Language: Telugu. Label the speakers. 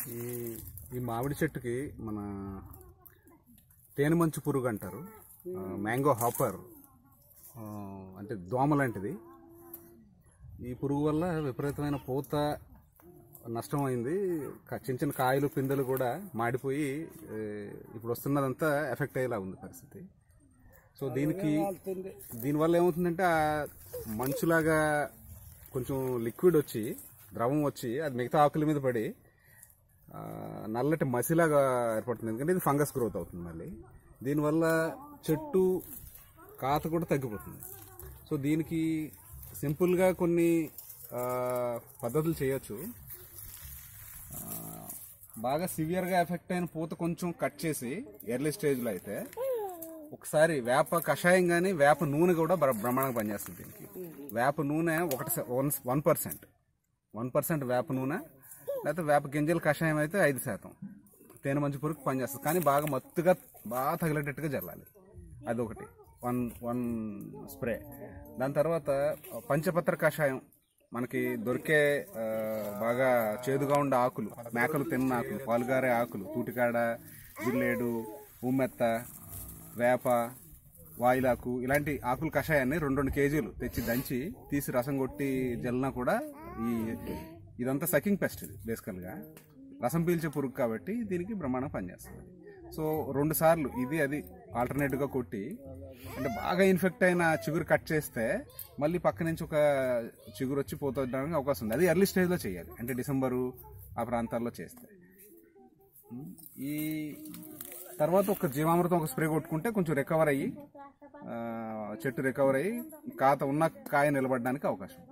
Speaker 1: ఈ ఈ మామిడి చెట్టుకి మన తేనె మంచు పురుగు అంటారు మ్యాంగో హాపర్ ఆ, అంటే దోమ లాంటిది ఈ పురుగు వల్ల విపరీతమైన పూత నష్టం అయింది క- చిన్న చిన్న కాయలు పిందెలు కూడా మాడిపోయి ఏ, ఇప్పుడు వస్తున్నదంతా ఎఫెక్ట్ అయ్యేలా ఉంది పరిస్థితి సో దీనికి దీనివల్ల ఏమవుతుందంటే ఆ మంచులాగా కొంచెం లిక్విడ్ వచ్చి ద్రవం వచ్చి అది మిగతా ఆకుల మీద పడి ఆ, నల్లటి మసిలాగా ఏర్పడుతుంది ఎందుకంటే ఇది ఫంగస్ గ్రోత్ అవుతుంది మళ్ళీ దీనివల్ల చెట్టు కాత కూడా తగ్గిపోతుంది సో దీనికి సింపుల్గా కొన్ని ఆ, పద్ధతులు చేయొచ్చు ఆ, బాగా సివియర్గా ఎఫెక్ట్ అయిన పూత కొంచెం కట్ చేసి ఎర్లీ స్టేజ్లో అయితే ఒకసారి వేప కషాయం కానీ వేప నూనె కూడా బ్ర- బ్రహ్మాండంగా పనిచేస్తుంది దీనికి వేప నూనె ఒకటి శా- one one percent one percent వేప నూనె లేకపోతే వేప గింజల కషాయం అయితే ఐదు శాతం తేనె మంచి పురుగు పనిచేస్తుంది కానీ బాగా మత్తుగా బాగా తగిలేటట్టుగా జల్లాలి అదొకటి వన్ వన్ స్ప్రే దాని తర్వాత పంచపత్ర కషాయం మనకి దొరికే ఆ, బాగా చేదుగా ఉండే ఆకులు మేకలు తిన్న ఆకులు పాలుగారే ఆకులు తూటికాడ జిల్లేడు ఉమ్మెత్త వేప వాయిలాకు ఇలాంటి ఆకుల కషాయాన్ని రెండు రెండు కేజీలు తెచ్చి దంచి తీసి రసం కొట్టి జల్లినా కూడా ఈ ఇదంతా సకింగ్ పెస్ట్ ఇది బేసికల్గా రసం పీల్చే పురుగు కాబట్టి దీనికి బ్రహ్మాండం పనిచేస్తుంది సో రెండు సార్లు ఇది అది ఆల్టర్నేటివ్గా కొట్టి అంటే బాగా ఇన్ఫెక్ట్ అయిన చిగురు కట్ చేస్తే మళ్ళీ పక్క నుంచి ఒక చిగురు వచ్చి పోతడానికి అవకాశం ఉంది అది ఎర్లీ స్టేజ్లో చేయాలి అంటే డిసెంబరు ఆ ప్రాంతాల్లో చేస్తే ఈ తర్వాత ఒక జీవామృతం ఒక స్ప్రే కొట్టుకుంటే కొంచెం రికవర్ అయ్యి ఆ, చెట్టు రికవర్ అయ్యి కాత ఉన్న కాయ నిలబడడానికి అవకాశం ఉంది